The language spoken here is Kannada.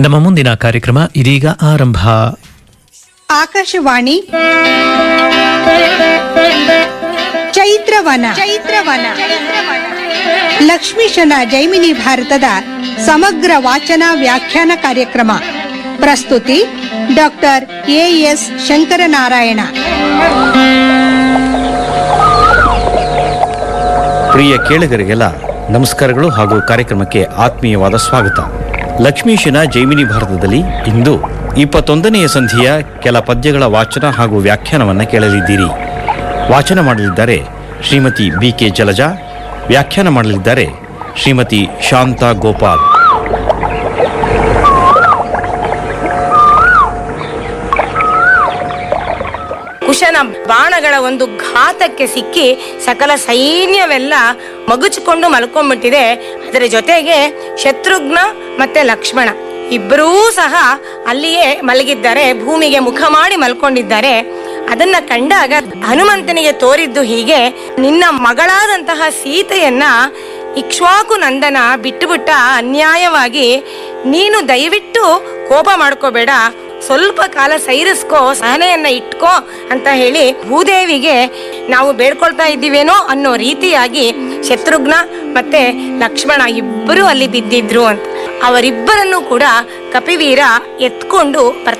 ನಮ್ಮ ಮುಂದಿನ ಕಾರ್ಯಕ್ರಮ ಇದೀಗ ಆರಂಭ ಆಕಾಶವಾಣಿ ಚೈತ್ರವನ ಚೈತ್ರವನ ಲಕ್ಷ್ಮೀಶನ ಜೈಮಿನಿ ಭಾರತದ ಸಮಗ್ರ ವಾಚನ ವ್ಯಾಖ್ಯಾನ ಕಾರ್ಯಕ್ರಮ ಪ್ರಸ್ತುತಿ ಡಾಕ್ಟರ್ ಎ ಎಸ್ ಶಂಕರನಾರಾಯಣ ಪ್ರಿಯ ಕೇಳುಗರಿಗೆಲ್ಲ ನಮಸ್ಕಾರಗಳು ಹಾಗೂ ಕಾರ್ಯಕ್ರಮಕ್ಕೆ ಆತ್ಮೀಯವಾದ ಸ್ವಾಗತ ಲಕ್ಷ್ಮೀಶನ ಜೈಮಿನಿ ಭಾರತದಲ್ಲಿ ಇಂದು ಇಪ್ಪತ್ತೊಂದನೆಯ ಸಂಧಿಯ ಕೆಲ ಪದ್ಯಗಳ ವಾಚನ ಹಾಗೂ ವ್ಯಾಖ್ಯಾನವನ್ನು ಕೇಳಲಿದ್ದೀರಿ ವಾಚನ ಮಾಡಲಿದ್ದಾರೆ ಶ್ರೀಮತಿ ಬಿ ಕೆ ಜಲಜಾ ವ್ಯಾಖ್ಯಾನ ಮಾಡಲಿದ್ದಾರೆ ಶ್ರೀಮತಿ ಶಾಂತಾ ಗೋಪಾಲ್ ಕುಶನ ಬಾಣಗಳ ಒಂದು ಘಾತಕ್ಕೆ ಸಿಕ್ಕಿ ಸಕಲ ಸೈನ್ಯವೆಲ್ಲ ಮಗುಚಿಕೊಂಡು ಮಲ್ಕೊಂಡ್ಬಿಟ್ಟಿದೆ ಅದರ ಜೊತೆಗೆ ಶತ್ರುಘ್ನ ಮತ್ತೆ ಲಕ್ಷ್ಮಣ ಇಬ್ಬರೂ ಸಹ ಅಲ್ಲಿಯೇ ಮಲಗಿದ್ದಾರೆ ಭೂಮಿಗೆ ಮುಖ ಮಾಡಿ ಮಲ್ಕೊಂಡಿದ್ದಾರೆ ಅದನ್ನ ಕಂಡಾಗ ಹನುಮಂತನಿಗೆ ತೋರಿದ್ದು ಹೀಗೆ ನಿನ್ನ ಮಗಳಾದಂತಹ ಸೀತೆಯನ್ನ ಇಕ್ಷ್ವಾಕು ನಂದನ ಬಿಟ್ಟುಬಿಟ್ಟ ಅನ್ಯಾಯವಾಗಿ ನೀನು ದಯವಿಟ್ಟು ಕೋಪ ಮಾಡ್ಕೋಬೇಡ ಸ್ವಲ್ಪ ಕಾಲ ಸೈರಿಸ್ಕೋ ಸಹನೆಯನ್ನ ಇಟ್ಕೋ ಅಂತ ಹೇಳಿ ಭೂದೇವಿಗೆ ನಾವು ಬೇಡ್ಕೊಳ್ತಾ ಇದ್ದೀವೇನೋ ಅನ್ನೋ ರೀತಿಯಾಗಿ ಶತ್ರುಘ್ನ ಮತ್ತೆ ಲಕ್ಷ್ಮಣ ಇಬ್ಬರು ಅಲ್ಲಿ ಬಿದ್ದಿದ್ರು ಅಂತ ಅವರಿಬ್ಬರನ್ನು ಕೂಡ ಕಪಿವೀರ ಎತ್ಕೊಂಡು ಬರ್ತಾ